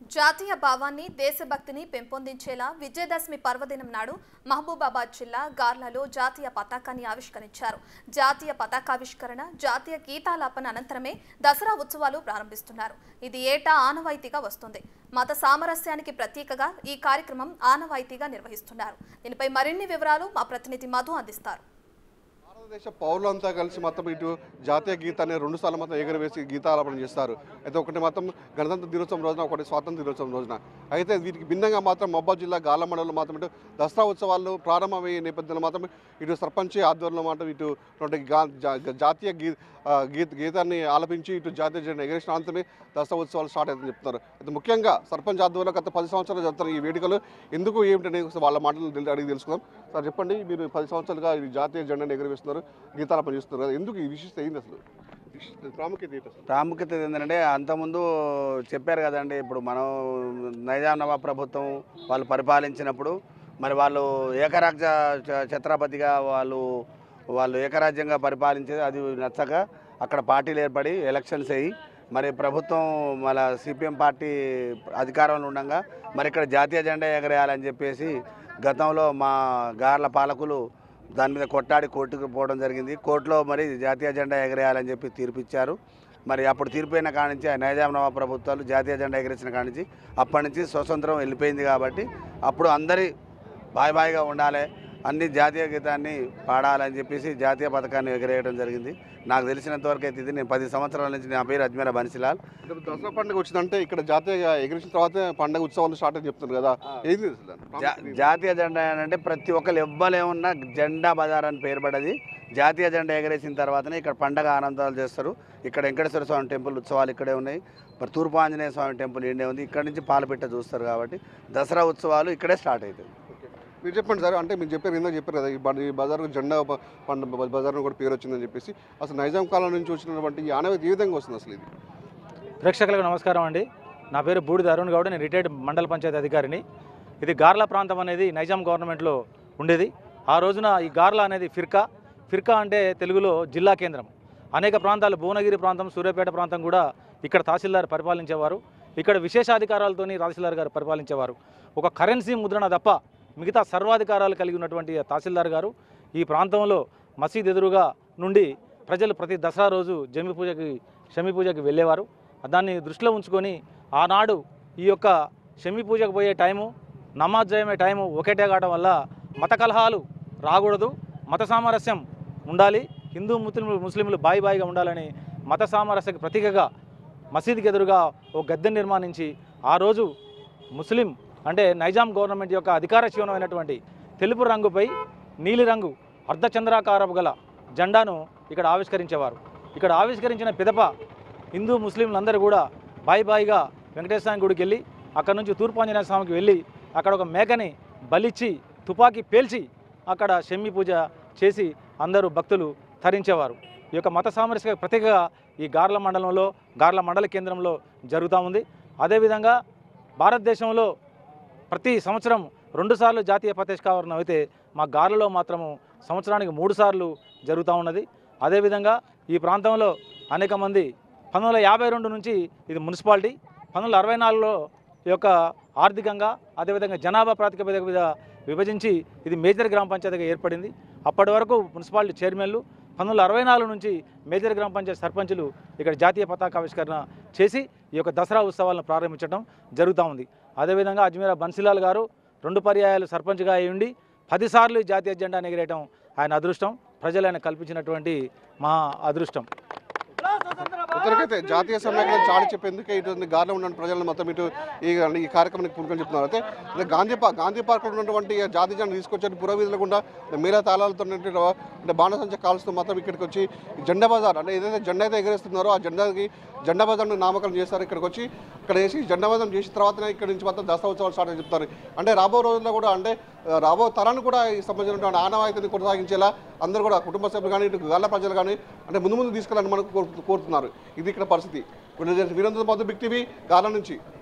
జాతీయ భావాన్ని దేశభక్తిని పెంపొందించేలా విజయదశమి పర్వదినం నాడు మహబూబాబాద్ జిల్లా గార్లలో జాతీయ పతాకాన్ని ఆవిష్కరించారు జాతీయ పతాకావిష్కరణ జాతీయ గీతాలాపన అనంతరమే దసరా ఉత్సవాలు ప్రారంభిస్తున్నారు ఇది ఏటా ఆనవాయితీగా వస్తుంది మత సామరస్యానికి ప్రతీకగా ఈ కార్యక్రమం ఆనవాయితీగా నిర్వహిస్తున్నారు దీనిపై మరిన్ని వివరాలు మా ప్రతినిధి మధు అందిస్తారు భారతదేశ పౌరులంతా కలిసి మొత్తం ఇటు జాతీయ గీతాన్ని రెండు సార్లు మొత్తం ఎగురవేసి గీతాలాపన చేస్తారు అయితే ఒకటి మొత్తం గణతంత్ర దినోత్సవం రోజున ఒకటి స్వాతంత్ర దినోత్సవం రోజున అయితే వీటికి భిన్నంగా మాత్రం మహబాద్ జిల్లా గాల మండలంలో మాత్రం ఇటు దసరా ఉత్సవాలు ప్రారంభమయ్యే నేపథ్యంలో మాత్రం ఇటు సర్పంచ్ ఆధ్వర్యంలో మాత్రం ఇటు ఇటువంటి గా- జా- జాతీయ గీ ఆ, గీత గీతాన్ని ఆలపించి ఇటు జాతీయ జెండా ఎగరేసిన అనంతరమే దసరా ఉత్సవాలు స్టార్ట్ అవుతుందని చెప్తున్నారు అయితే ముఖ్యంగా సర్పంచ్ ఆధ్వర్యంలో గత పది సంవత్సరాలు జరుగుతున్న ఈ వేడుకలు ఎందుకు ఏమిటనే వాళ్ళ మాటలు తెలి- అడిగి తెలుసుకుందాం సార్ చెప్పండి మీరు పది సంవత్సరాలుగా ఈ జాతీయ జెండాను ఎగరవేస్తున్నారు గీతాలాపన చేస్తున్నారు కదా ఎందుకు ఈ విశిష్టత ఏంది అసలు విశిష్టత ప్రాముఖ్యత ఏంటి అసలు ప్రాముఖ్యత ఏంటంటే అంతకుముందు చెప్పారు కదండి ఇప్పుడు మనం నైజాం నవాబ్ ప్రభుత్వం వాళ్ళు పరిపాలించినప్పుడు మరి వాళ్ళు ఏకరాజ్య చ- ఛత్రపతిగా వాళ్ళు వాళ్ళు ఏకరాజ్యంగా పరిపాలించేది అది నచ్చక అక్కడ పార్టీలు ఏర్పడి ఎలక్షన్స్ అయ్యి మరి ప్రభుత్వం మన సిపిఎం పార్టీ అధికారంలో ఉండగా మరి ఇక్కడ జాతీయ జెండా ఎగరేయాలని చెప్పేసి గతంలో మా గార్ల పాలకులు దాని మీద కొట్టాడి కోర్టుకు పోవడం జరిగింది కోర్టులో మరి జాతీయ జెండా ఎగరేయాలని చెప్పి తీర్పిచ్చారు మరి అప్పుడు తీర్పైన కాడి నుంచి ఆ నైజాం నవాబ్ ప్రభుత్వాలు జాతీయ జెండా ఎగరేసిన కాడి నుంచి అప్పటి నుంచి స్వతంత్రం వెళ్ళిపోయింది కాబట్టి అప్పుడు అందరి బాయ్ బాయ్గా ఉండాలి అన్ని జాతీయ గీతాన్ని పాడాలని చెప్పేసి జాతీయ పథకాన్ని ఎగరేయడం జరిగింది నాకు తెలిసినంత వరకు అయితే ఇది నేను పది సంవత్సరాల నుంచి నా పేరు అజ్మీరా బన్సిలాల్ ఇప్పుడు దసరా పండుగ వచ్చిందంటే ఇక్కడ జాతీయ ఎగరేసిన తర్వాత పండుగ ఉత్సవాలు స్టార్ట్ అని చెప్తున్నారు కదా ఏంది అసలు దాని జా- ప్రాముఖ్యత ఏంది? జాతీయ జెండా అంటే ప్రతి ఒక్కరు ఎవ్వలేమున్నా జెండా బజార్ అని పేరు పడ్డది జాతీయ జెండా ఎగరేసిన తర్వాతనే ఇక్కడ పండగ ఆనందాలు చేస్తారు ఇక్కడ వెంకటేశ్వర స్వామి టెంపుల్ ఉత్సవాలు ఇక్కడే ఉన్నాయి మరి తూర్పు ఆంజనేయ స్వామి టెంపుల్ ఇండే ఉంది ఇక్కడ నుంచి పాలపిట్ట చూస్తారు కాబట్టి దసరా ఉత్సవాలు ఇక్కడే స్టార్ట్ అవుతాయి మీరు చెప్పండి సార్ అంటే మీరు చెప్పారు ఏందో చెప్పారు కదా ఈ బ- ఈ బజార్ జెండా ప- పండ బజార్ కూడా పేరు వచ్చిందని చెప్పేసి అసలు నైజాం కాలం నుంచి వచ్చినటువంటి ఈ ఆనవాయితీ ఏ విధంగా వస్తుంది అసలు ఇది ప్రేక్షకులకు నమస్కారం అండి నా పేరు బూడిద అరుణ్ గౌడ్ నేను రిటైర్డ్ మండల పంచాయతీ అధికారిని ఇది గార్ల ప్రాంతం అనేది నైజాం గవర్నమెంట్లో ఉండేది ఆ రోజున ఈ గార్ల అనేది ఫిర్కా ఫిర్కా అంటే తెలుగులో జిల్లా కేంద్రం అనేక ప్రాంతాలు భువనగిరి ప్రాంతం సూర్యాపేట ప్రాంతం కూడా ఇక్కడ తహసీల్దార్ పరిపాలించేవారు ఇక్కడ విశేషాధికారాలతోని తహసీల్దార్ గారు పరిపాలించేవారు ఒక కరెన్సీ ముద్రణ తప్ప మిగతా సర్వాధికారాలు కలిగి ఉన్నటువంటి ఆ తహసీల్దార్ గారు ఈ ప్రాంతంలో మసీద్ ఎదురుగా నుండి ప్రజలు ప్రతి దసరా రోజు జమి పూజకి షమి పూజకి వెళ్ళేవారు దాన్ని దృష్టిలో ఉంచుకొని ఆనాడు ఈ యొక్క షమి పూజకు పోయే టైము నమాజ్ చేయమే టైము ఒకటే కావడం వల్ల మత కలహాలు రాకూడదు మత సామరస్యం ఉండాలి హిందూ ముస్లింలు ముస్లింలు బాయి బాయిగా ఉండాలని మత సామరస్యకు ప్రతీకగా మసీదుకి ఎదురుగా ఒక గద్దె నిర్మాణించి ఆ రోజు ముస్లిం అంటే నైజాం గవర్నమెంట్ యొక్క అధికార చిహ్నమైనటువంటి తెలుపు రంగుపై నీలిరంగు అర్ధచంద్రాకారపు గల జెండాను ఇక్కడ ఆవిష్కరించేవారు ఇక్కడ ఆవిష్కరించిన పిదప హిందూ ముస్లింలందరూ కూడా బాయి బాయిగా వెంకటేశ్వర స్వామి గుడికి వెళ్ళి అక్కడ నుంచి తూర్పాంజనేయ స్వామికి వెళ్ళి అక్కడ ఒక మేకని బలిచ్చి తుపాకీ పేల్చి అక్కడ షమ్మి పూజ చేసి అందరూ భక్తులు తరించేవారు ఈ యొక్క మత సామరస్య ప్రత్యేకగా ఈ గార్ల మండలంలో గార్ల మండల కేంద్రంలో జరుగుతూ ఉంది అదేవిధంగా భారతదేశంలో ప్రతి సంవత్సరం రెండుసార్లు జాతీయ పతాకావరణం అయితే మా గార్లలో మాత్రము సంవత్సరానికి మూడు సార్లు జరుగుతూ ఉన్నది అదేవిధంగా ఈ ప్రాంతంలో అనేక మంది పంతొమ్మిది వందల యాభై రెండు నుంచి ఇది మున్సిపాలిటీ పంతొమ్మిది వందల అరవై నాలుగులో ఈ యొక్క ఆర్థికంగా అదేవిధంగా జనాభా ప్రాతిపదిక మీద విభజించి ఇది మేజర్ గ్రామ పంచాయతీగా ఏర్పడింది అప్పటి వరకు మున్సిపాలిటీ చైర్మన్లు పంతొమ్మిది వందల అరవై నాలుగు నుంచి మేజర్ గ్రామ పంచాయతీ సర్పంచులు ఇక్కడ జాతీయ పతాకావిష్కరణ చేసి ఈ యొక్క దసరా ఉత్సవాలను ప్రారంభించడం జరుగుతూ ఉంది అదేవిధంగా అజ్మీరా బన్సిలాల్ గారు రెండు పర్యాయాలు సర్పంచ్గా అయి ఉండి పదిసార్లు ఈ జాతీయ జెండా ఎగిరేయడం ఆయన అదృష్టం ప్రజలు ఆయన కల్పించినటువంటి మా అదృష్టం ఇతరికైతే జాతీయ సమైక్యం చాటి చెప్పేందుకే ఇటు గార్లో ఉన్న ప్రజలను మొత్తం ఇటు ఈ ఈ కార్యక్రమానికి పూనుకొని చెప్తున్నారు అయితే ఇలా గాంధీ పార్క్ గాంధీ పార్క్లో ఉన్నటువంటి ఈ జాతీయ జెండా తీసుకొచ్చి పురవీధుల గుండా మీరా తాళాలతో ఉన్నటువంటి అంటే బాణసంచ కాల్స్తూ మొత్తం ఇక్కడికి వచ్చి ఈ జెండా బజార్ అంటే ఏదైతే జెండా అయితే ఎగరేస్తున్నారో ఆ జెండాకి జెండా బజార్ను నామకరణం చేస్తారు ఇక్కడికి వచ్చి ఇక్కడ వేసి జెండా బజార్ చేసిన తర్వాతనే ఇక్కడ నుంచి మొత్తం దసరా ఉత్సవాలు స్టార్ట్ అని చెప్తారు అంటే రాబో రోజుల్లో కూడా అంటే ఆ, రాబో తరాన్ని కూడా ఈ సంబంధించినటువంటి ఆనవాయితీని కొనసాగించేలా అందరూ కూడా కుటుంబ సభ్యులు కానీ ఇటు గల్ల ప్రజలు కానీ అంటే ముందు ముందు తీసుకెళ్ళాలని మనకు కోరు- కోరుతున్నారు ఇది ఇక్కడ పరిస్థితి వీరందరూ మధు బిగ్ టీవీ గార్ల నుంచి